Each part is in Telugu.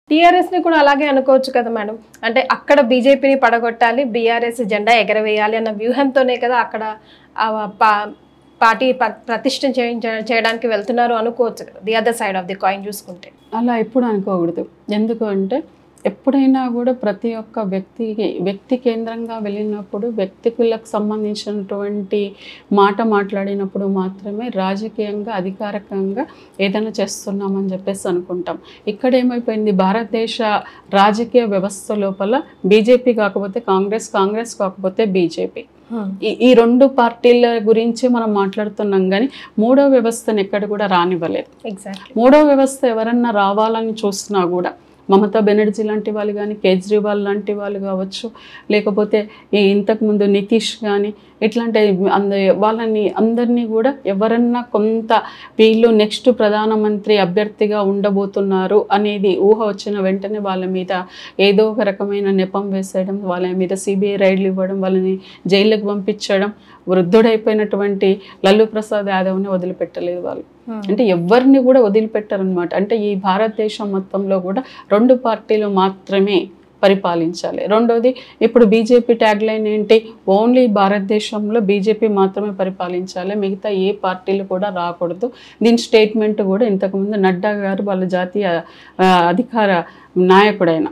టీఆర్ఎస్ ని కూడా అలాగే అనుకోవచ్చు కదా మేడం అంటే అక్కడ బీజేపీని పడగొట్టాలి బీఆర్ఎస్ జెండా ఎగరవేయాలి అన్న వ్యూహంతోనే కదా అక్కడ ఆ పా- పార్టీ ప్ర- ప్రతిష్ఠ చేయించ- చేయడానికి వెళ్తున్నారు అనుకోవచ్చు కదా the other side of the coin చూసుకుంటే అలా ఎప్పుడు అనుకోకూడదు ఎందుకు అంటే ఎప్పుడైనా కూడా ప్రతి ఒక్క వ్యక్తికి వ్యక్తి కేంద్రంగా వెళ్ళినప్పుడు వ్యక్తికులకు సంబంధించినటువంటి మాట మాట్లాడినప్పుడు మాత్రమే రాజకీయంగా అధికారికంగా ఏదైనా చేస్తున్నామని చెప్పేసి అనుకుంటాం ఇక్కడ ఏమైపోయింది భారతదేశ రాజకీయ వ్యవస్థ లోపల బీజేపీ కాకపోతే కాంగ్రెస్ కాంగ్రెస్ కాకపోతే బీజేపీ ఈ ఈ రెండు పార్టీల గురించి మనం మాట్లాడుతున్నాం కానీ మూడో వ్యవస్థను ఎక్కడ కూడా రానివ్వలేదు ఎగ్జాక్ట్లీ మూడో వ్యవస్థ ఎవరన్నా రావాలని చూసినా కూడా మమతా బెనర్జీ లాంటి వాళ్ళు కానీ కేజ్రీవాల్ లాంటి వాళ్ళు కావచ్చు లేకపోతే ఈ ఇంతకుముందు నితీష్ కానీ ఇట్లాంటి అంద వాళ్ళని అందరినీ కూడా ఎవరన్నా కొంత వీళ్ళు నెక్స్ట్ ప్రధానమంత్రి అభ్యర్థిగా ఉండబోతున్నారు అనేది ఊహ వచ్చిన వెంటనే వాళ్ళ మీద ఏదో ఒక రకమైన నెపం వేసేయడం వాళ్ళ మీద సిబిఐ రైడ్లు ఇవ్వడం వాళ్ళని జైలుకి పంపించడం వృద్ధుడైపోయినటువంటి లల్లు ప్రసాద్ యాదవ్ని వదిలిపెట్టలేదు వాళ్ళు అంటే ఎవరిని కూడా వదిలిపెట్టారనమాట అంటే ఈ భారతదేశం మొత్తంలో కూడా రెండు పార్టీలు మాత్రమే పరిపాలించాలి రెండోది ఇప్పుడు బీజేపీ ట్యాగ్ లైన్ ఏంటి ఓన్లీ భారతదేశంలో బీజేపీ మాత్రమే పరిపాలించాలి మిగతా ఏ పార్టీలు కూడా రాకూడదు దీని స్టేట్మెంట్ కూడా ఇంతకుముందు నడ్డా గారు వాళ్ళ జాతీయ ఆ, అధికార నాయకుడైన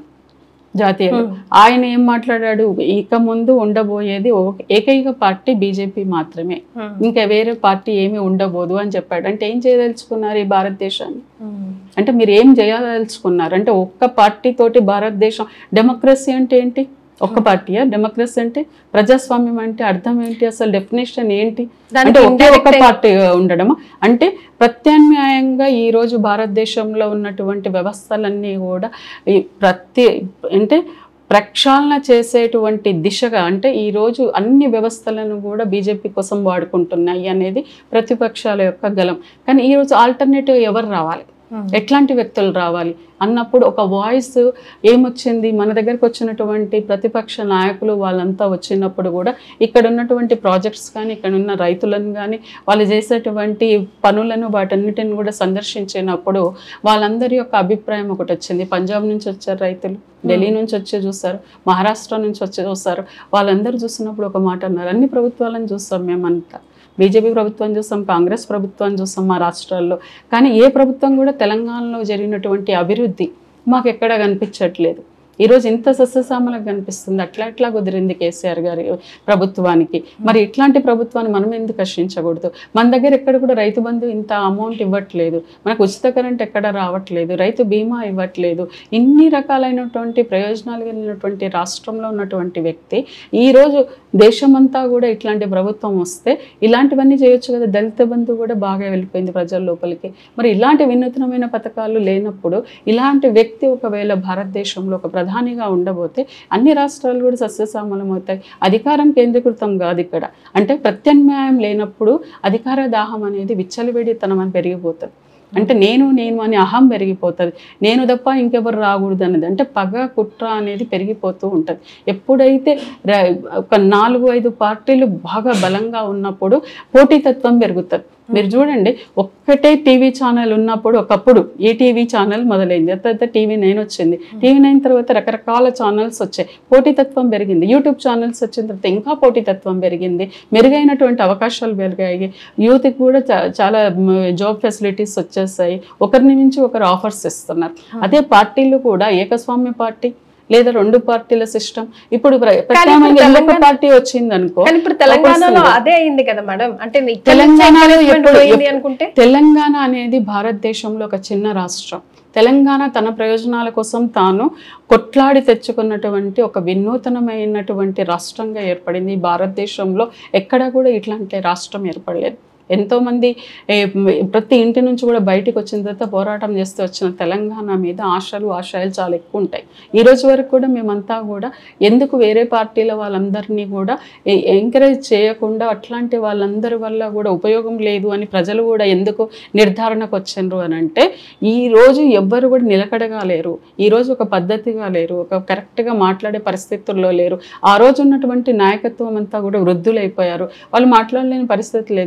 జాతీయ ఆయన ఏం మాట్లాడాడు ఇక ముందు ఉండబోయేది ఒక- ఏకైక పార్టీ బీజేపీ మాత్రమే ఇంకా వేరే పార్టీ ఏమీ ఉండబోదు అని చెప్పాడు అంటే ఏం చేయదలుచుకున్నారు ఈ భారతదేశాన్ని అంటే మీరు ఏం చేయదలుచుకున్నారు అంటే ఒక్క పార్టీ తోటి భారతదేశం డెమోక్రసీ అంటే ఏంటి ఒక్క పార్టీయా డెమోక్రసీ అంటే ప్రజాస్వామ్యం అంటే అర్థం ఏంటి అసలు డెఫినేషన్ ఏంటి దానికి అంటే ఒకే ఒక్క indirect- పార్టీ ఉండడం అంటే ప్రత్యామ్నాయంగా ఈ రోజు భారతదేశంలో ఉన్నటువంటి వ్యవస్థలన్నీ కూడా ఈ ప్రతి అంటే ప్రక్షాళన చేసేటువంటి దిశగా అంటే ఈ రోజు అన్ని వ్యవస్థలను కూడా బీజేపీ కోసం వాడుకుంటున్నాయి అనేది ప్రతిపక్షాల యొక్క గలం కానీ ఈ రోజు ఆల్టర్నేటివ్ ఎవరు రావాలి ఎట్లాంటి వ్యక్తులు రావాలి అన్నప్పుడు ఒక వాయిస్ ఏమొచ్చింది మన దగ్గరకు వచ్చినటువంటి ప్రతిపక్ష నాయకులు వాళ్ళంతా వచ్చినప్పుడు కూడా ఇక్కడ ఉన్నటువంటి ప్రాజెక్ట్స్ కానీ ఇక్కడ ఉన్న రైతులను కానీ వాళ్ళు చేసేటువంటి పనులను వాటన్నిటిని కూడా సందర్శించినప్పుడు వాళ్ళందరి యొక్క అభిప్రాయం ఒకటి వచ్చింది పంజాబ్ నుంచి వచ్చారు రైతులు ఢిల్లీ నుంచి వచ్చి చూస్తారు మహారాష్ట్ర నుంచి వచ్చి చూస్తారు వాళ్ళందరూ చూసినప్పుడు ఒక మాట అన్నారు అన్ని ప్రభుత్వాలను చూస్తాం మేమంతా బీజేపీ ప్రభుత్వం చూస్తాం కాంగ్రెస్ ప్రభుత్వం చూస్తాం మా రాష్ట్రాల్లో కానీ ఏ ప్రభుత్వం కూడా తెలంగాణలో జరిగినటువంటి అభివృద్ధి మాకు ఎక్కడ కనిపించట్లేదు ఈరోజు ఇంత సస్యశ్యామలకు కనిపిస్తుంది అట్లా ఎట్లా కుదిరింది కేసీఆర్ గారి ప్రభుత్వానికి మరి ఇట్లాంటి ప్రభుత్వాన్ని మనం ఎందుకు హర్షించకూడదు మన దగ్గర ఎక్కడ కూడా రైతు బంధు ఇంత అమౌంట్ ఇవ్వట్లేదు మనకు ఉచిత కరెంట్ ఎక్కడ రావట్లేదు రైతు బీమా ఇవ్వట్లేదు ఇన్ని రకాలైనటువంటి ప్రయోజనాలు కలిగినటువంటి రాష్ట్రంలో ఉన్నటువంటి వ్యక్తి ఈరోజు దేశమంతా కూడా ఇట్లాంటి ప్రభుత్వం వస్తే ఇలాంటివన్నీ చేయొచ్చు కదా దళిత బంధు కూడా బాగా వెళ్ళిపోయింది ప్రజల లోపలికి మరి ఇలాంటి వినూత్నమైన పథకాలు లేనప్పుడు ఇలాంటి వ్యక్తి ఒకవేళ భారతదేశంలో ఒక ప్రధానిగా ఉండబోతే అన్ని రాష్ట్రాలు కూడా సస్యశ్యామలం అవుతాయి అధికారం కేంద్రీకృతం కాదు ఇక్కడ అంటే ప్రత్యామ్నాయం లేనప్పుడు అధికార దాహం అనేది విచ్చలవిడితనం అని పెరిగిపోతుంది అంటే నేను నేను అని అహం పెరిగిపోతుంది నేను తప్ప ఇంకెవరు రాకూడదు అనేది అంటే పగ కుట్ర అనేది పెరిగిపోతూ ఉంటుంది ఎప్పుడైతే ర- ఒక నాలుగు ఐదు పార్టీలు బాగా బలంగా ఉన్నప్పుడు పోటీతత్వం పెరుగుతుంది మీరు చూడండి ఒక్కటే టీవీ ఛానల్ ఉన్నప్పుడు ఒకప్పుడు ఈ టీవీ ఛానల్ మొదలైంది ఆ తర్వాత టీవీ నైన్ వచ్చింది టీవీ నైన్ తర్వాత రకరకాల ఛానల్స్ వచ్చాయి పోటీతత్వం పెరిగింది యూట్యూబ్ ఛానల్స్ వచ్చిన తర్వాత ఇంకా పోటీతత్వం పెరిగింది మెరుగైనటువంటి అవకాశాలు పెరిగాయి యూత్కి కూడా చా- చాలా జాబ్ ఫెసిలిటీస్ వచ్చేసాయి ఒకరిని మించి ఒకరు ఆఫర్స్ ఇస్తున్నారు అదే పార్టీలు కూడా ఏకస్వామ్య పార్టీ లేదా రెండు పార్టీల సిస్టమ్ ఇప్పుడు ప్ర- ప్రత్యామ్నాయంగా ఇంకొక తెలంగాణ- పార్టీ వచ్చింది అనుకో కానీ ఇప్పుడు తెలంగాణలో అదే అయింది కదా మేడం అంటే ఇక్కడ నుంచి తెలంగాణలో encouragement ఎప్పుడు- పోయింది అనుకుంటే తెలంగాణ అనేది భారతదేశంలో ఒక చిన్న రాష్ట్రం తెలంగాణ తన ప్రయోజనాల కోసం తాను కొట్లాడి తెచ్చుకున్నటువంటి ఒక వినూతనమైనటువంటి రాష్ట్రంగా ఏర్పడింది ఈ భారతదేశంలో ఎక్కడా కూడా ఇట్లాంటి రాష్ట్రం ఏర్పడలేదు ఎంతోమంది ఏ, మ్, ప్రతి ఇంటి నుంచి కూడా బయటికి వచ్చిన తర్వాత పోరాటం చేస్తూ వచ్చిన తెలంగాణ మీద ఆశలు ఆశయాలు చాలా ఎక్కువ ఉంటాయి ఈ రోజు వరకు కూడా మేమంతా కూడా ఎందుకు వేరే పార్టీల వాళ్ళందరినీ కూడా ఎంకరేజ్ చేయకుండా అట్లాంటి వాళ్ళందరి వల్ల కూడా ఉపయోగం లేదు అని ప్రజలు కూడా ఎందుకు నిర్ధారణకు వచ్చిండ్రు అని అంటే ఈ రోజు ఎవ్వరు కూడా నిలకడగా లేరు ఈ రోజు ఒక పద్ధతిగా లేరు ఒక కరెక్ట్గా మాట్లాడే పరిస్థితుల్లో లేరు ఆ రోజు ఉన్నటువంటి నాయకత్వం అంతా కూడా వృద్ధులైపోయారు వాళ్ళు మాట్లాడలేని పరిస్థితి లేదు యూత్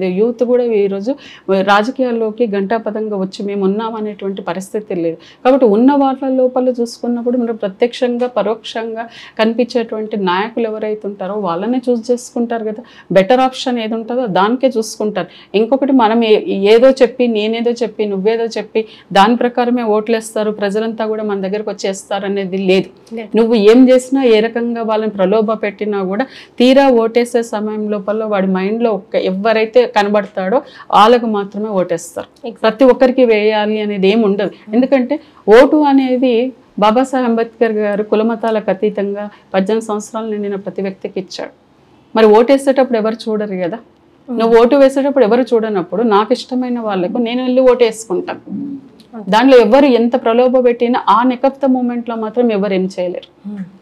కూడా ఈరోజు రాజకీయాల్లోకి గంటాపదంగా వచ్చి మేము ఉన్నాం అనేటువంటి పరిస్థితి లేదు కాబట్టి ఉన్న వాళ్ళ లోపల చూసుకున్నప్పుడు మనం ప్రత్యక్షంగా పరోక్షంగా కనిపించేటువంటి నాయకులు ఎవరైతే ఉంటారో వాళ్ళనే చూస్ చేసుకుంటారు కదా బెటర్ ఆప్షన్ ఏది ఉంటుందో దానికే చూసుకుంటారు ఇంకొకటి మనం ఏ- ఏదో చెప్పి నేనేదో చెప్పి నువ్వేదో చెప్పి దాని ప్రకారమే ఓట్లేస్తారు ప్రజలంతా కూడా మన దగ్గరకు వచ్చేస్తారు అనేది లేదు లేదు. నువ్వు ఏం చేసినా ఏ రకంగా వాళ్ళని ప్రలోభ పెట్టినా కూడా తీరా ఓటేసే సమయం లోపల వాడి మైండ్లో ఒక్క ఎవరైతే కనబడతాడో వాళ్ళకు మాత్రమే ఓటేస్తారు ప్రతి ఒక్కరికి వేయాలి అనేది ఏమి ఉండదు ఎందుకంటే ఓటు అనేది బాబాసాహెబ్ అంబేద్కర్ గారు కులమతాలకు అతీతంగా పద్దెనిమిది సంవత్సరాలు నిండిన ప్రతి వ్యక్తికి ఇచ్చాడు మరి ఓటేసేటప్పుడు ఎవరు చూడరు కదా నువ్వు ఓటు వేసేటప్పుడు ఎవరు చూడనప్పుడు నాకు ఇష్టమైన వాళ్ళకు నేను వెళ్ళి ఓటు వేసుకుంటాను దాంట్లో ఎవరు ఎంత ప్రలోభ పెట్టినా ఆ నెకప్త మూమెంట్లో మాత్రం ఎవరు ఏం చేయలేరు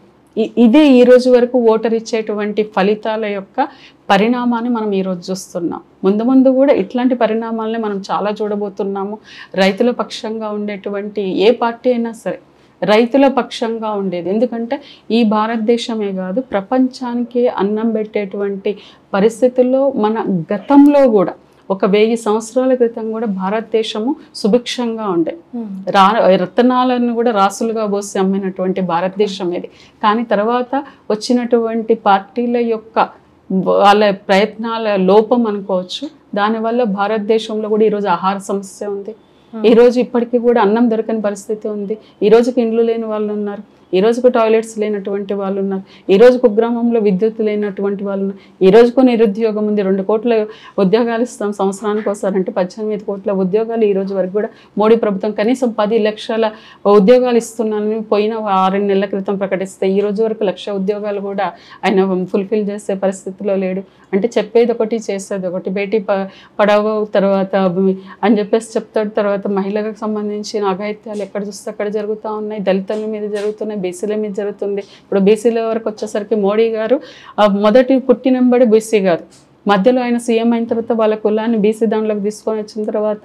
ఇ- ఇదే ఈ రోజు వరకు ఓటర్ ఇచ్చేటువంటి ఫలితాల యొక్క పరిణామాన్ని మనం ఈ రోజు చూస్తున్నాం ముందు ముందు కూడా ఇట్లాంటి పరిణామాలని మనం చాలా చూడబోతున్నాము రైతుల పక్షంగా ఉండేటువంటి ఏ పార్టీ అయినా సరే రైతుల పక్షంగా ఉండేది ఎందుకంటే ఈ భారతదేశమే కాదు ప్రపంచానికి అన్నం పెట్టేటువంటి పరిస్థితుల్లో మన గతంలో కూడా ఒక వెయ్యి సంవత్సరాల క్రితం కూడా భారతదేశము సుభిక్షంగా ఉండే రా రత్నాలను కూడా రాసులుగా పోసి అమ్మినటువంటి భారతదేశం ఇది కానీ తర్వాత వచ్చినటువంటి పార్టీల యొక్క వాళ్ళ ప్రయత్నాల లోపం అనుకోవచ్చు దానివల్ల భారతదేశంలో కూడా ఈరోజు ఆహార సమస్య ఉంది ఈ రోజు ఇప్పటికీ కూడా అన్నం దొరకని పరిస్థితి ఉంది ఈ రోజుకి ఇండ్లు లేని వాళ్ళు ఉన్నారు ఈ రోజుకు టాయిలెట్స్ లేనటువంటి వాళ్ళు ఉన్నారు ఈ రోజు కుగ్రామంలో విద్యుత్ లేనటువంటి వాళ్ళు ఉన్నారు ఈ రోజుకు నిరుద్యోగం ఉంది రెండు కోట్ల ఉద్యోగాలు ఇస్తాం సంవత్సరానికి వస్తారంటే పద్దెనిమిది కోట్ల ఉద్యోగాలు ఈ రోజు వరకు కూడా మోడీ ప్రభుత్వం కనీసం పది లక్షల ఉద్యోగాలు ఇస్తున్నానని పోయిన ఆరు నెలల క్రితం ప్రకటిస్తే ఈ రోజు వరకు లక్ష ఉద్యోగాలు కూడా ఆయన ఫుల్ఫిల్ చేసే పరిస్థితిలో లేడు అంటే చెప్పేది ఒకటి చేసేది ఒకటి బేటీ ప పడవ తర్వాత అని చెప్పేసి చెప్తాడు తర్వాత మహిళలకు సంబంధించిన అఘాయిత్యాలు ఎక్కడ చూస్తే అక్కడ జరుగుతూ ఉన్నాయి దళితుల మీద జరుగుతున్నాయి బీసీల మీద జరుగుతుంది ఇప్పుడు బీసీల వరకు వచ్చేసరికి మోడీ గారు ఆ, మొదటి పుట్టినంబడి బీసీ గారు మధ్యలో ఆయన సీఎం అయిన తర్వాత వాళ్ళ కులాన్ని బీసీ దాంట్లోకి తీసుకొని వచ్చిన తర్వాత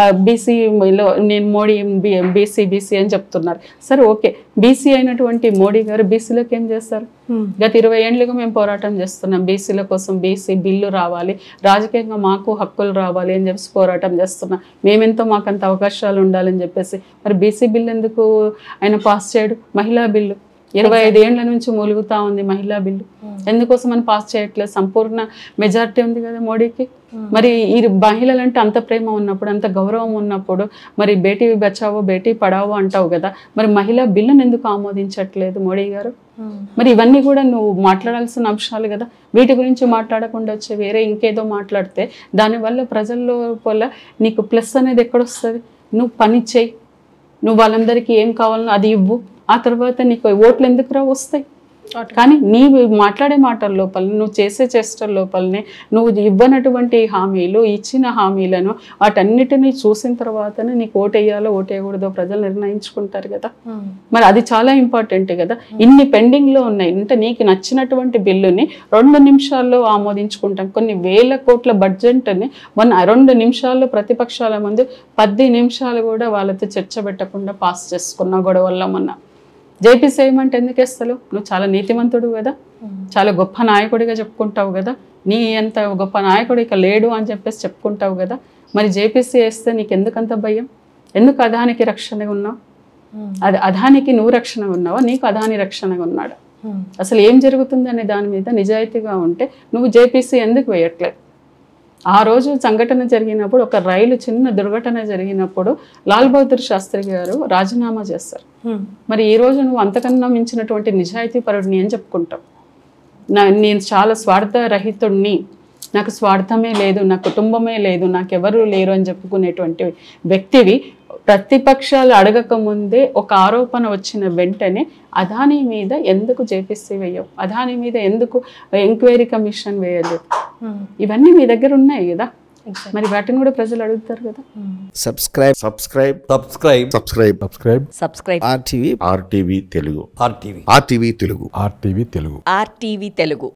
బీసీలో నేను మోడీ బీసీ బీసీ అని చెప్తున్నారు సరే ఓకే బీసీ అయినటువంటి మోడీ గారు బీసీలోకి ఏం చేస్తారు గత ఇరవై ఏళ్ళుగా మేము పోరాటం చేస్తున్నాం బీసీల కోసం బీసీ బిల్లు రావాలి రాజకీయంగా మాకు హక్కులు రావాలి అని చెప్పేసి పోరాటం చేస్తున్నాం మేమెంతో మాకు అంత అవకాశాలు ఉండాలని చెప్పేసి మరి బీసీ బిల్లు ఎందుకు ఆయన పాస్ చేయడు మహిళా బిల్లు ఇరవై ఐదు ఏళ్ల నుంచి మూలుగుతా ఉంది మహిళా బిల్లు ఎందుకోసం అని పాస్ చేయట్లేదు సంపూర్ణ మెజారిటీ ఉంది కదా మోడీకి మరి ఈ మహిళలంటే అంత ప్రేమ ఉన్నప్పుడు అంత గౌరవం ఉన్నప్పుడు మరి బేటీ బచావో బేటీ పడావో అంటావు కదా మరి మహిళా బిల్లును ఎందుకు ఆమోదించట్లేదు మోడీ గారు మరి ఇవన్నీ కూడా నువ్వు మాట్లాడాల్సిన అంశాలు కదా వీటి గురించి మాట్లాడకుండా వచ్చి వేరే ఇంకేదో మాట్లాడితే దానివల్ల ప్రజల్లో వల్ల నీకు ప్లస్ అనేది ఎక్కడొస్తుంది నువ్వు పని చేయి నువ్వు వాళ్ళందరికీ ఏం కావాలనో అది ఇవ్వు ఆ తర్వాత నీకు ఓట్లు ఎందుకు రా వస్తాయి కానీ నీవు మాట్లాడే మాటల లోపల నువ్వు చేసే చేష్టల లోపలనే నువ్వు ఇవ్వనటువంటి హామీలు ఇచ్చిన హామీలను వాటన్నిటిని చూసిన తర్వాతనే నీకు ఓటేయాలో ఓటేయకూడదో ప్రజలు నిర్ణయించుకుంటారు కదా మరి అది చాలా ఇంపార్టెంట్ కదా ఇన్ని పెండింగ్ లో ఉన్నాయి అంటే నీకు నచ్చినటువంటి బిల్లుని రెండు నిమిషాల్లో ఆమోదించుకుంటాం కొన్ని వేల కోట్ల బడ్జెట్ని మొన్న రెండు నిమిషాల్లో ప్రతిపక్షాల ముందు పది నిమిషాలు కూడా వాళ్ళతో చర్చ పెట్టకుండా పాస్ చేసుకున్న గొడవల్లో మొన్న జేపీ చేయమంటే ఎందుకు వేస్తావు నువ్వు చాలా నీతిమంతుడు కదా చాలా గొప్ప నాయకుడిగా చెప్పుకుంటావు కదా నీ అంత గొప్ప నాయకుడు ఇక లేడు అని చెప్పేసి చెప్పుకుంటావు కదా మరి జేపీసీ వేస్తే నీకు ఎందుకంత భయం ఎందుకు అదానికి రక్షణగా ఉన్నావు అది అదానికి నువ్వు రక్షణగా ఉన్నావా నీకు అదాని రక్షణగా ఉన్నాడు అసలు ఏం జరుగుతుంది అనే దాని మీద నిజాయితీగా ఉంటే నువ్వు జేపీసీ ఎందుకు వేయట్లేదు ఆ రోజు సంఘటన జరిగినప్పుడు ఒక రైలు చిన్న దుర్ఘటన జరిగినప్పుడు లాల్ బహదూర్ శాస్త్రి గారు రాజీనామా చేస్తారు మరి ఈ రోజు నువ్వు అంతకన్నా మించినటువంటి నిజాయితీ పరుడిని అని చెప్పుకుంటావు నా నేను చాలా స్వార్థ రహితుడిని నాకు స్వార్థమే లేదు నా కుటుంబమే లేదు నాకెవరు లేరు అని చెప్పుకునేటువంటి వ్యక్తివి ప్రతిపక్షాలు అడగక ముందే ఒక ఆరోపణ వచ్చిన వెంటనే అదాని మీద ఎందుకు జేపీసీ వేయవు అదాని మీద ఎందుకు ఎంక్వైరీ కమిషన్ వేయలేదు ఇవన్నీ మీ దగ్గర ఉన్నాయి కదా మరి వాటిని కూడా ప్రజలు అడుగుతారు కదా subscribe subscribe subscribe subscribe subscribe subscribe RTV RTV Telugu RTV RTV Telugu RTV Telugu RTV Telugu